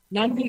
நன்றி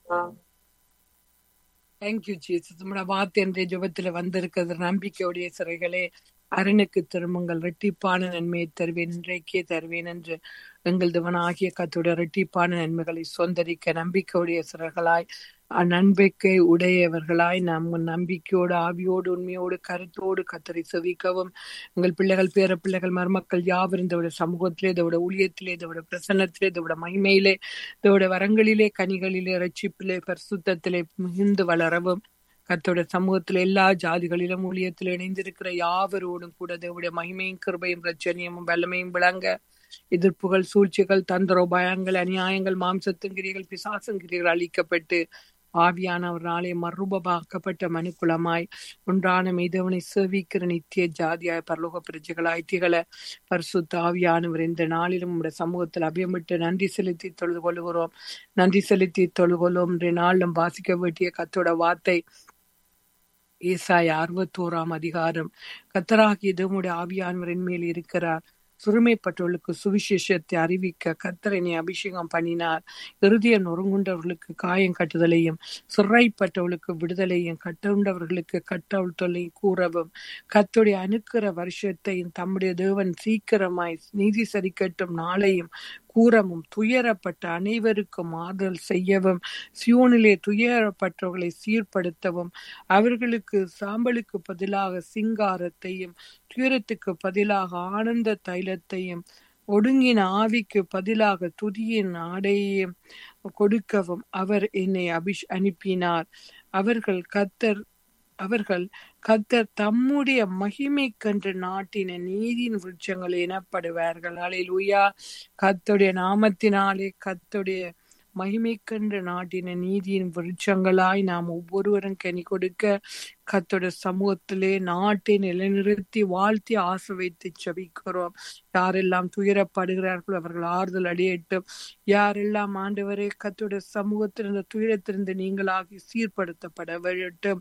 thank you Jesus நம்மளோட வார்த்தை என்ற ஜெபத்துல வந்திருக்கிறது நம்பிக்கையுடைய சிறைகளே அரணுக்கு திரும்புங்கள் ரெட்டிப்பான நன்மையை தருவேன் இன்றைக்கே தருவேன் என்று எங்கள் தேவனாகிய கத்துடைய ரெட்டிப்பான நன்மைகளை சொந்தரிக்க நம்பிக்கையுடைய சிறர்களாய் நம்பிக்கை உடையவர்களாய் நாம் நம்பிக்கையோடு ஆவியோடு உண்மையோடு கருத்தோடு கத்தரை செவிக்கவும் எங்கள் பிள்ளைகள் பேர பிள்ளைகள் மருமக்கள் யாவரும் இதோட சமூகத்திலே இதோட ஊழியத்திலே இதோட பிரசன்னத்திலே இதோட மகிமையிலே இதோட வரங்களிலே கனிகளிலே ரட்சிப்பிலே பரிசுத்தத்திலே மிகுந்து வளரவும் கத்தோட சமூகத்துல எல்லா ஜாதிகளிலும் ஊழியத்தில் இணைந்திருக்கிற யாவரோடும் கூட தேவடைய மகிமையும் கிருபையும் பிரச்சனையும் வல்லமையும் விளங்க எதிர்ப்புகள் சூழ்ச்சிகள் தந்திரோபாயங்கள் அநியாயங்கள் மாம்சத்துங்கிரிகள் பிசாசங்கிரிகள் அழிக்கப்பட்டு ஆவியான ஒரு நாளை மறுரூபமாக்கப்பட்ட மனுக்குலமாய் ஒன்றான மீதவனை சேவிக்கிற நித்திய ஜாதியாய் பரலோக பிரஜைகளாய் திகழ பரிசுத்த ஆவியானவர் இந்த நாளிலும் உடைய சமூகத்தில் அபியமிட்டு நன்றி செலுத்தி தொழுது கொள்கிறோம் நன்றி செலுத்தி தொழுகொள்ளும் இன்றைய நாளிலும் வாசிக்க வேண்டிய கத்தோட வார்த்தை ஏசாய் அறுபத்தோராம் அதிகாரம் கத்தராகிய தேவனுடைய ஆவியானவரின் மேல் இருக்கிறார் சிறுமைப்பட்டவர்களுக்கு சுவிசேஷத்தை அறிவிக்க கத்தரனை அபிஷேகம் பண்ணினார் இறுதிய நொறுங்குண்டவர்களுக்கு காயம் கட்டுதலையும் சிறைப்பட்டவர்களுக்கு விடுதலையும் கட்டுண்டவர்களுக்கு கட்டவுழ்த்தலையும் கூறவும் கத்துடைய அணுக்கிற வருஷத்தையும் தம்முடைய தேவன் சீக்கிரமாய் நீதி சரிக்கட்டும் நாளையும் கூறவும் துயரப்பட்ட அனைவருக்கும் ஆறுதல் செய்யவும் சியோனிலே துயரப்பட்டவர்களை சீர்படுத்தவும் அவர்களுக்கு சாம்பலுக்கு பதிலாக சிங்காரத்தையும் துயரத்துக்கு பதிலாக ஆனந்த தைலத்தையும் ஒடுங்கின ஆவிக்கு பதிலாக துதியின் ஆடையையும் கொடுக்கவும் அவர் என்னை அபிஷ் அனுப்பினார் அவர்கள் கத்தர் அவர்கள் கத்தர் தம்முடைய மகிமை கன்று நாட்டின நீதியின் விருட்சங்கள் எனப்படுவார்கள் அலையிலுயா கத்துடைய நாமத்தினாலே கத்துடைய மகிமை கன்று நாட்டின நீதியின் விருட்சங்களாய் நாம் ஒவ்வொருவரும் கனி கொடுக்க கத்தோட சமூகத்திலே நாட்டை நிலைநிறுத்தி வாழ்த்தி ஆசை வைத்து செபிக்கிறோம் யாரெல்லாம் துயரப்படுகிறார்களோ அவர்கள் ஆறுதல் அடையட்டும் யாரெல்லாம் ஆண்டவரே கத்தோட சமூகத்திலிருந்து துயரத்திலிருந்து நீங்களாகி சீர்படுத்தப்பட வரட்டும்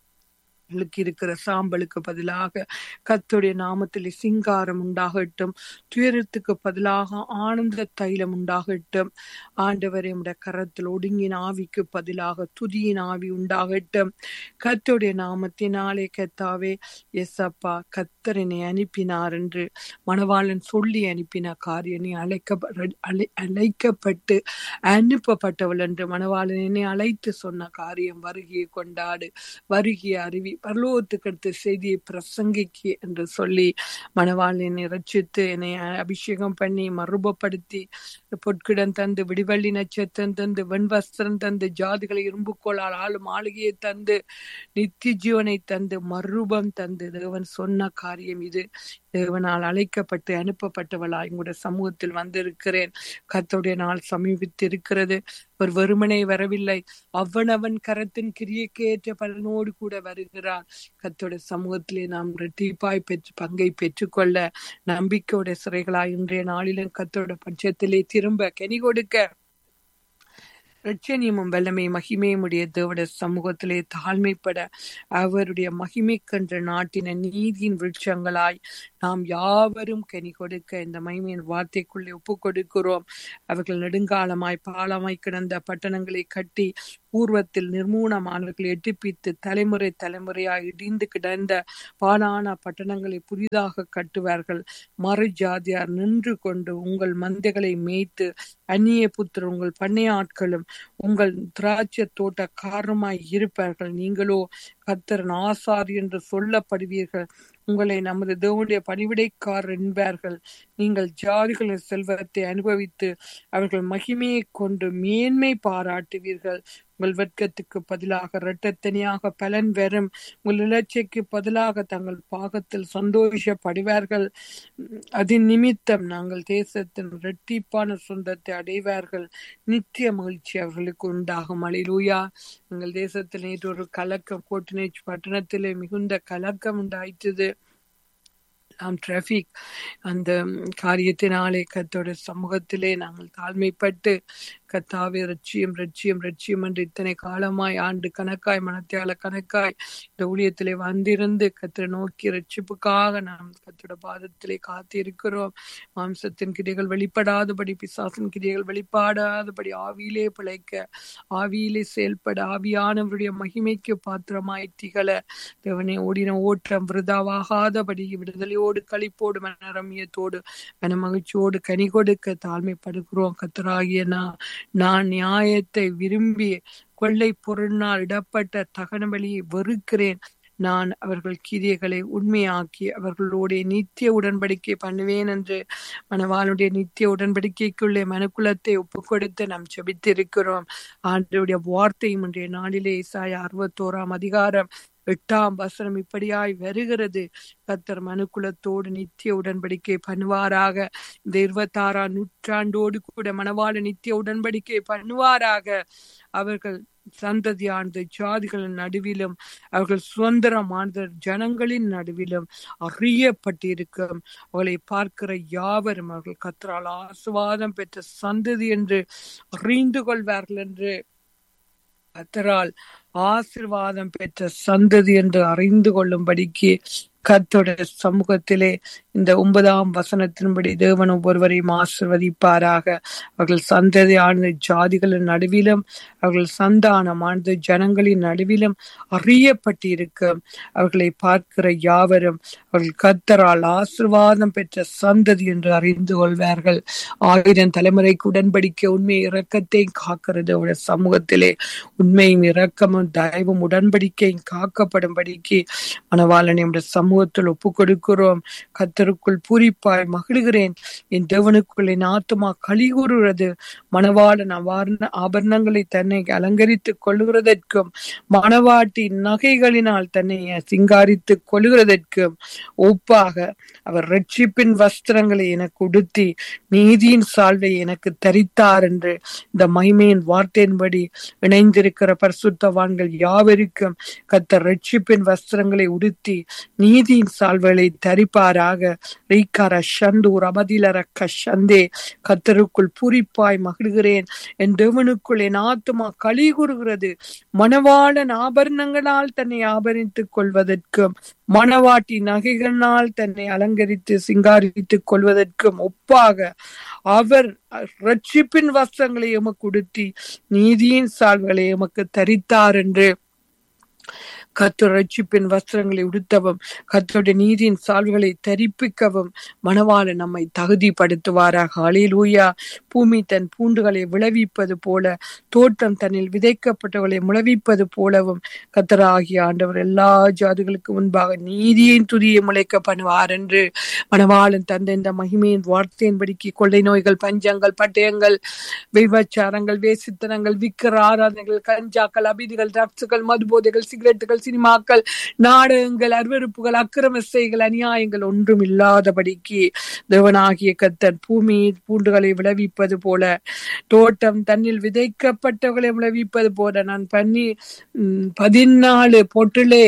இருக்கிற சாம்பலுக்கு பதிலாக கத்துடைய நாமத்தில் சிங்காரம் உண்டாகட்டும் துயரத்துக்கு பதிலாக ஆனந்த தைலம் உண்டாகட்டும் ஆண்டவரை உடைய கரத்தில் ஒடுங்கின ஆவிக்கு பதிலாக துதியின் ஆவி உண்டாகட்டும் கத்துடைய நாமத்தினாலே கத்தாவே எஸ்அப்பா கத்தரனை அனுப்பினார் என்று மணவாளன் சொல்லி அனுப்பின காரியனை அழைக்க அழைக்கப்பட்டு அனுப்பப்பட்டவள் என்று மணவாளன் என்னை அழைத்து சொன்ன காரியம் வருகையை கொண்டாடு வருகிய அறிவி பரலோகத்துக்கு அடுத்த செய்தியை பிரசங்கிக்கு என்று சொல்லி மணவாளனை ரச்சித்து என்னை அபிஷேகம் பண்ணி மறுபப்படுத்தி பொற்கிடம் தந்து விடிவள்ளி நட்சத்திரம் தந்து வெண்வஸ்திரம் தந்து ஜாதிகளை இரும்புக்கோளால் ஆளும் ஆளுகையை தந்து நித்திய ஜீவனை தந்து மறுரூபம் தந்து தேவன் சொன்ன காரியம் இது தேவனால் அழைக்கப்பட்டு அனுப்பப்பட்டவளா எங்களுடைய சமூகத்தில் வந்திருக்கிறேன் கத்தோடைய நாள் சமீபித்து இருக்கிறது ஒரு வெறுமனை வரவில்லை அவனவன் கரத்தின் கிரியைக்கு ஏற்ற பலனோடு கூட வருகிறார் கத்தோட சமூகத்திலே நாம் ரெட்டிப்பாய் பெற்று பங்கை பெற்றுக்கொள்ள நம்பிக்கையோட சிறைகளாய் இன்றைய நாளிலும் கத்தோட பட்சத்திலே திரும்ப கனி கொடுக்க ரட்சணியமும் வல்லமை மகிமையும் உடைய தேவட சமூகத்திலே தாழ்மைப்பட அவருடைய மகிமை கன்ற நாட்டின நீதியின் விருட்சங்களாய் நாம் யாவரும் கனி கொடுக்க இந்த மகிமையின் வார்த்தைக்குள்ளே ஒப்பு கொடுக்கிறோம் அவர்கள் நெடுங்காலமாய் பாலமாய் கிடந்த பட்டணங்களை கட்டி பூர்வத்தில் நிர்மூலமானவர்களை எட்டிப்பித்து தலைமுறை தலைமுறையாய் இடிந்து கிடந்த பாலான பட்டணங்களை புதிதாக கட்டுவார்கள் மறு ஜாதியார் நின்று கொண்டு உங்கள் மந்தைகளை மேய்த்து அந்நிய புத்திர உங்கள் பண்ணையாட்களும் உங்கள் திராட்சை தோட்ட காரணமாய் இருப்பார்கள் நீங்களோ கத்தரன் ஆசார் என்று சொல்லப்படுவீர்கள் உங்களை நமது தேவனுடைய பணிவிடைக்காரர் என்பார்கள் நீங்கள் ஜாதிகளின் செல்வத்தை அனுபவித்து அவர்கள் மகிமையை கொண்டு மேன்மை பாராட்டுவீர்கள் உங்கள் வெட்கத்துக்கு பதிலாக இரட்டத்தனியாக பலன் வரும் உங்கள் இலச்சைக்கு பதிலாக தங்கள் பாகத்தில் சந்தோஷப்படுவார்கள் அதன் நிமித்தம் நாங்கள் தேசத்தின் இரட்டிப்பான சொந்தத்தை அடைவார்கள் நித்திய மகிழ்ச்சி அவர்களுக்கு உண்டாகும் அழிலூயா எங்கள் தேசத்தில் நேற்று ஒரு கலக்கம் கோட்டினேஜ் பட்டணத்திலே மிகுந்த கலக்கம் உண்டாயிற்றது நாம் டிராபிக் அந்த காரியத்தினாலே கத்தோட சமூகத்திலே நாங்கள் தாழ்மைப்பட்டு கத்தாவே ரட்சியம் ரட்சியம் ரட்சியம் என்று இத்தனை காலமாய் ஆண்டு கணக்காய் மனத்தியால கணக்காய் இந்த ஊழியத்திலே வந்திருந்து கத்திர நோக்கி ரட்சிப்புக்காக நாம் கத்திர பாதத்திலே காத்திருக்கிறோம் மாம்சத்தின் கிரியைகள் வெளிப்படாதபடி பிசாசின் கிரியைகள் வெளிப்பாடாதபடி ஆவியிலே பிழைக்க ஆவியிலே செயல்பட ஆவியானவருடைய மகிமைக்கு பாத்திரமாய் திகழ தேவனே ஓடின ஓட்டம் விருதாவாகாதபடி விடுதலையோடு களிப்போடு மனரமியத்தோடு மன மகிழ்ச்சியோடு கனி கொடுக்க தாழ்மைப்படுகிறோம் கத்தராகிய நான் நான் நியாயத்தை விரும்பி கொள்ளை பொருளினால் இடப்பட்ட தகன வழியை வெறுக்கிறேன் நான் அவர்கள் கிரியைகளை உண்மையாக்கி அவர்களோட நித்திய உடன்படிக்கை பண்ணுவேன் என்று மனவாளுடைய நித்திய உடன்படிக்கைக்குள்ளே மனுக்குலத்தை ஒப்பு கொடுத்து நாம் செபித்திருக்கிறோம் ஆண்டுடைய வார்த்தையும் இன்றைய நாளிலே இசாய அறுபத்தோராம் அதிகாரம் எட்டாம் வசனம் இப்படியாய் வருகிறது கத்தர் மனுக்குலத்தோடு நித்திய உடன்படிக்கை பண்ணுவாராக இந்த இருபத்தாறாம் நூற்றாண்டோடு கூட மணவாள நித்திய உடன்படிக்கை பண்ணுவாராக அவர்கள் சந்ததியானது ஜாதிகளின் நடுவிலும் அவர்கள் சுதந்திரமானது ஜனங்களின் நடுவிலும் அறியப்பட்டிருக்கும் அவளை பார்க்கிற யாவரும் அவர்கள் கத்தரால் ஆசுவாதம் பெற்ற சந்ததி என்று அறிந்து கொள்வார்கள் என்று கத்தரால் ஆசிர்வாதம் பெற்ற சந்ததி என்று அறிந்து கொள்ளும்படிக்கு கத்தோட சமூகத்திலே இந்த ஒன்பதாம் வசனத்தின்படி தேவன் ஒவ்வொருவரையும் ஆசிர்வதிப்பாராக அவர்கள் சந்ததியானது ஜாதிகளின் நடுவிலும் அவர்கள் சந்தானமானது ஜனங்களின் நடுவிலும் அறியப்பட்டிருக்கும் அவர்களை பார்க்கிற யாவரும் அவர்கள் கத்தரால் ஆசிர்வாதம் பெற்ற சந்ததி என்று அறிந்து கொள்வார்கள் ஆயிரம் தலைமுறைக்கு உடன்படிக்க உண்மை இரக்கத்தை காக்கிறது அவருடைய சமூகத்திலே உண்மையும் இரக்கமும் தயவும் உடன்படிக்கையும் காக்கப்படும்படிக்கு மனவாளனை சமூகத்தில் ஒப்பு கொடுக்கிறோம் கத்தருக்குள் பூரிப்பாய் மகிழ்கிறேன் என் தேவனுக்குள் என் ஆத்துமா களி கூறுகிறது மணவாளன் அவார்ண ஆபரணங்களை தன்னை அலங்கரித்துக் கொள்ளுகிறதற்கும் மணவாட்டி நகைகளினால் தன்னை சிங்காரித்துக் கொள்ளுகிறதற்கும் ஒப்பாக அவர் ரட்சிப்பின் வஸ்திரங்களை எனக்கு உடுத்தி நீதியின் சால்வை எனக்கு தரித்தார் என்று இந்த மகிமையின் வார்த்தையின்படி இணைந்திருக்கிற பரிசுத்தவான்கள் யாவருக்கும் கத்த ரட்சிப்பின் வஸ்திரங்களை உடுத்தி நீதியின் சால்வைகளை தரிப்பாராக ரீக்கார ஷந்தூர் அமதிலர கஷந்தே கத்தருக்குள் பூரிப்பாய் மகிழ்கிறேன் என் தேவனுக்குள் என் ஆத்துமா களி கூறுகிறது மணவாளன் ஆபரணங்களால் தன்னை ஆபரித்துக் கொள்வதற்கும் மணவாட்டி நகைகளினால் தன்னை அலங்கரித்து சிங்காரித்துக் கொள்வதற்கும் ஒப்பாக அவர் ரட்சிப்பின் வஸ்திரங்களை எமக்கு உடுத்தி நீதியின் சால்களை எமக்கு தரித்தார் என்று கத்தர் ரட்சிப்பின் வஸ்திரங்களை உடுத்தவும் கத்தருடைய நீதியின் சால்வுகளை தரிப்பிக்கவும் மணவாள நம்மை தகுதிப்படுத்துவாராக அலையிலூயா பூமி தன் பூண்டுகளை விளைவிப்பது போல தோட்டம் தன்னில் விதைக்கப்பட்டவர்களை முளைவிப்பது போலவும் கத்தராகிய ஆண்டவர் எல்லா ஜாதிகளுக்கு முன்பாக நீதியின் துதியை முளைக்க பண்ணுவார் என்று மணவாளன் தந்த இந்த மகிமையின் வார்த்தையின்படிக்கு கொள்ளை நோய்கள் பஞ்சங்கள் பட்டயங்கள் விபச்சாரங்கள் வேசித்தனங்கள் விக்கிர ஆராதனைகள் கஞ்சாக்கள் அபிதிகள் ட்ரக்ஸுகள் மதுபோதைகள் சிகரெட்டுகள் சினிமாக்கள் நாடகங்கள் அருவறுப்புகள் அக்கிரம செய்கள் அநியாயங்கள் ஒன்றும் இல்லாதபடிக்கு தேவனாகிய கத்தன் பூமி பூண்டுகளை விளைவிப்பது போல தோட்டம் தன்னில் விதைக்கப்பட்டவர்களை விளைவிப்பது போல நான் பண்ணி பதினாலு பொட்டிலே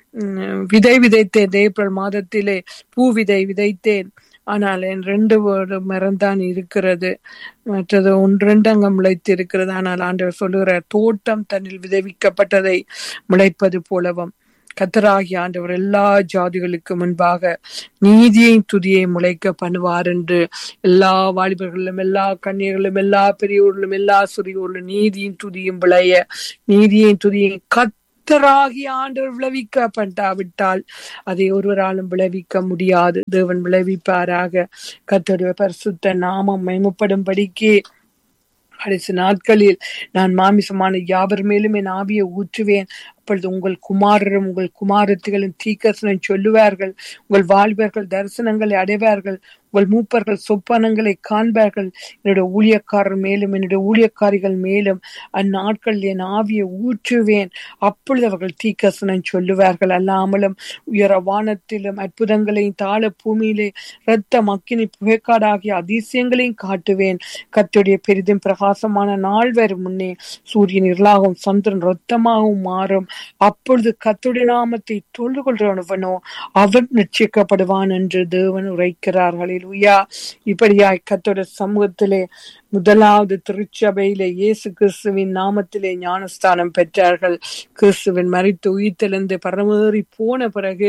விதை விதைத்தேன் ஏப்ரல் மாதத்திலே பூ விதை விதைத்தேன் ஆனால் என் ரெண்டு மரம் தான் இருக்கிறது மற்றது ஒன்றெண்டு அங்க முளைத்து இருக்கிறது ஆனால் ஆண்டவர் சொல்லுகிறார் தோட்டம் தன்னில் விதைவிக்கப்பட்டதை முளைப்பது போலவும் கத்தராகி ஆண்டவர் எல்லா ஜாதிகளுக்கு முன்பாக நீதியை துதியை முளைக்க பண்ணுவார் என்று எல்லா வாலிபர்களும் எல்லா கன்னியர்களும் எல்லா பெரியோர்களும் எல்லா சிறியோர்களும் நீதியின் துதியும் விளைய நீதியின் துதியை கத் கத்தராகி ஆண்டவர் விளைவிக்கப்பட்டாவிட்டால் அதை ஒருவராலும் விளைவிக்க முடியாது தேவன் விளைவிப்பாராக கத்தருடைய பரிசுத்த நாமம் மேம்படும்படிக்கு கடைசி நாட்களில் நான் மாமிசமான யாவர் மேலும் என் ஆவியை ஊற்றுவேன் அப்பொழுது உங்கள் குமாரரும் உங்கள் குமாரத்திகளும் தீக்கசனம் சொல்லுவார்கள் உங்கள் வாலிபர்கள் தரிசனங்களை அடைவார்கள் உங்கள் மூப்பர்கள் சொப்பனங்களை காண்பார்கள் என்னுடைய ஊழியக்காரர் மேலும் என்னுடைய ஊழியக்காரிகள் மேலும் அந்நாட்களில் என் ஆவியை ஊற்றுவேன் அப்பொழுது அவர்கள் தீக்கசனம் சொல்லுவார்கள் அல்லாமலும் உயர வானத்திலும் அற்புதங்களையும் தாழ பூமியிலே இரத்த மக்கினி புகைக்காடாகிய அதிசயங்களையும் காட்டுவேன் கத்துடைய பெரிதும் பிரகாசமான நாள் வரும் முன்னே சூரியன் இருளாகவும் சந்திரன் ரத்தமாகவும் மாறும் அப்பொழுது கத்துடைய நாமத்தை தொழுது கொள்றவனோ அவன் நிச்சயிக்கப்படுவான் என்று தேவன் உரைக்கிறார் ஹalleluya இப்படியாய் கத்தோட சமூகத்திலே முதலாவது திருச்சபையிலே இயேசு கிறிஸ்துவின் நாமத்திலே ஞானஸ்தானம் பெற்றார்கள் கிறிஸ்துவின் மறித்து உயிர்த்தெழுந்து பரமேறி போன பிறகு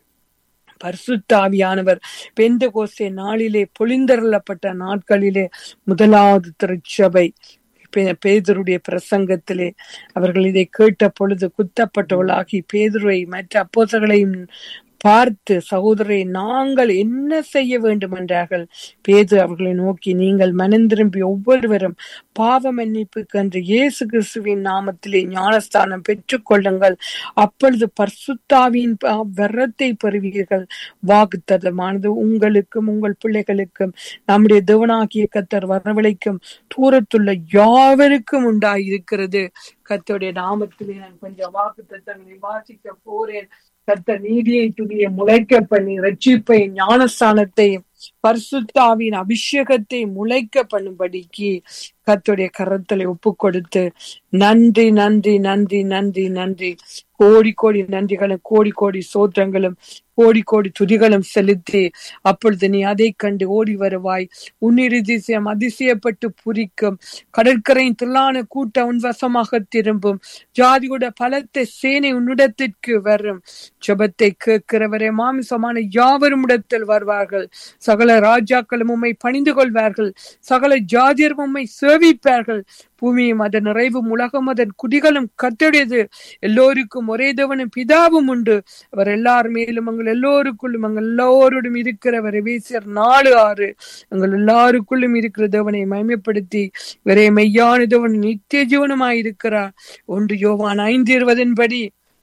பரிசுத்தாவியானவர் பெந்த கோசே நாளிலே பொழிந்தருளப்பட்ட நாட்களிலே முதலாவது திருச்சபை பே- பேதுருடைய பிரசங்கத்திலே அவர்கள் இதை கேட்ட பொழுது குத்தப்பட்டவளாகி பேதுருவை மற்ற அப்போசர்களையும் பார்த்து சகோதரரை நாங்கள் என்ன செய்ய வேண்டும் என்றார்கள் பேது அவர்களை நோக்கி நீங்கள் மனம் திரும்பி ஒவ்வொருவரும் பாவ மன்னிப்புக்கு என்று இயேசு கிறிஸ்துவின் நாமத்திலே ஞானஸ்தானம் பெற்றுக் கொள்ளுங்கள் அப்பொழுது பர்சுத்தாவின் ப- வரத்தை பெறுவீர்கள் வாக்குத்தத்தமானது உங்களுக்கும் உங்கள் பிள்ளைகளுக்கும் நம்முடைய தேவனாகிய கத்தர் வரவழைக்கும் தூரத்துள்ள யாவருக்கும் உண்டாயிருக்கிறது கர்த்தருடைய நாமத்திலே நான் கொஞ்சம் வாக்கு தத்தங்களை வாசிக்க போறேன் கர்த்தர் நீதியை துதியை முளைக்க பண்ணி ரட்சிப்பை ஞானஸ்தானத்தை பரிசுத்தாவின் அபிஷேகத்தை முளைக்க பண்ணும்படிக்கு கர்த்தருடைய கரத்தலை ஒப்பு கொடுத்து நன்றி நன்றி நன்றி நன்றி நன்றி கோடி கோடி நன்றிகளும் கோடி கோடி சோத்திரங்களும் கோடி கோடி துதிகளும் செலுத்தி அப்பொழுது நீ அதை கண்டு ஓடி வருவாய் உன்னிருதிசயம் அதிசயப்பட்டு புரிக்கும் கடற்கரையின் தில்லான கூட்டம் உன் வசமாக திரும்பும் ஜாதியோட பலத்த சேனை உன்னிடத்திற்கு வரும் ஜெபத்தை கேட்கிறவரே மாமிசமான யாவரும் இடத்தில் வருவார்கள் சகல ராஜாக்களும் உம்மை பணிந்து கொள்வார்கள் சகல ஜாதியரும் உம்மை சேவிப்பார்கள் பூமியும் அதன் நிறைவும் உலகம் அதன் குடிகளும் கத்தடையது எல்லோருக்கும் ஒரே தேவனும் பிதாவும் உண்டு அவர் எல்லார் மேலும் எங்கள் எல்லோருக்குள்ளும் எங்கள் எல்லோரோடும் இருக்கிறவர் வீசியர் நாலு ஆறு எங்கள் எல்லாருக்குள்ளும் இருக்கிற தேவனை மயமைப்படுத்தி இவரே மெய்யான தேவன் நித்திய ஜீவனமாய் இருக்கிறார் ஒன்று யோவான் ஐந்து இருபதின்படி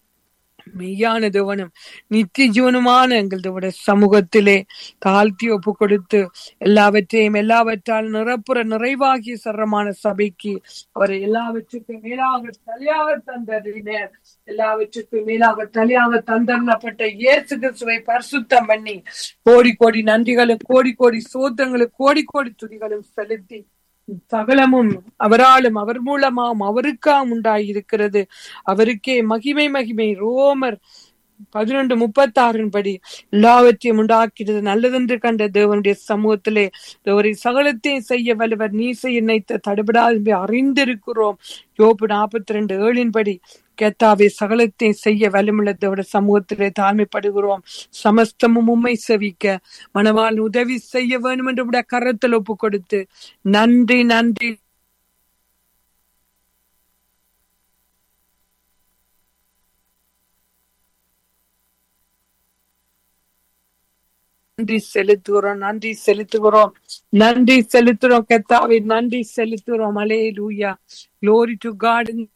மெய்யான தேவனும் நித்திய ஜீவனுமான எங்களது சமூகத்திலே தாழ்த்தி ஒப்பு கொடுத்து எல்லாவற்றையும் எல்லாவற்றால் நிரப்புற நிறைவாகிய சரமான சபைக்கு அவரை எல்லாவற்றுக்கும் மேலாக தலையாக தந்தறினர் எல்லாவற்றுக்கும் மேலாக தலையாக தந்தரப்பட்ட இயேசு கிறிஸ்துவை பரிசுத்தம் பண்ணி கோடி கோடி நன்றிகளும் கோடி கோடி சோத்திரங்களும் கோடி கோடி துதிகளும் செலுத்தி சகலமும் அவராலும் அவர் மூலமாம் அவருக்காம் உண்டாயிருக்கிறது அவருக்கே மகிமை மகிமை ரோமர் பதினொன்று முப்பத்தாறின் படி எல்லாவற்றையும் உண்டாக்கிறது நல்லதென்று கண்ட தேவனுடைய சமூகத்திலே தேவரை சகலத்தையும் செய்ய வல்லவர் நீ செய்ய நினைத்த தடுபடாது அறிந்திருக்கிறோம் யோபு நாற்பத்தி ரெண்டு ஏழின்படி கேத்தாவே சகலத்தையும் செய்ய வல்லமுள்ள தேவட சமூகத்திலே தாழ்மைப்படுகிறோம் சமஸ்தமும் உண்மை செவிக்க மனவாள் உதவி செய்ய வேண்டும் என்று உடைய கரத்தில் ஒப்பு கொடுத்து நன்றி நன்றி நன்றி செலுத்துகிறோம் நன்றி செலுத்துகிறோம் நன்றி செலுத்துறோம் கத்தாவே நன்றி செலுத்துகிறோம் அலே லூயா Glory to God in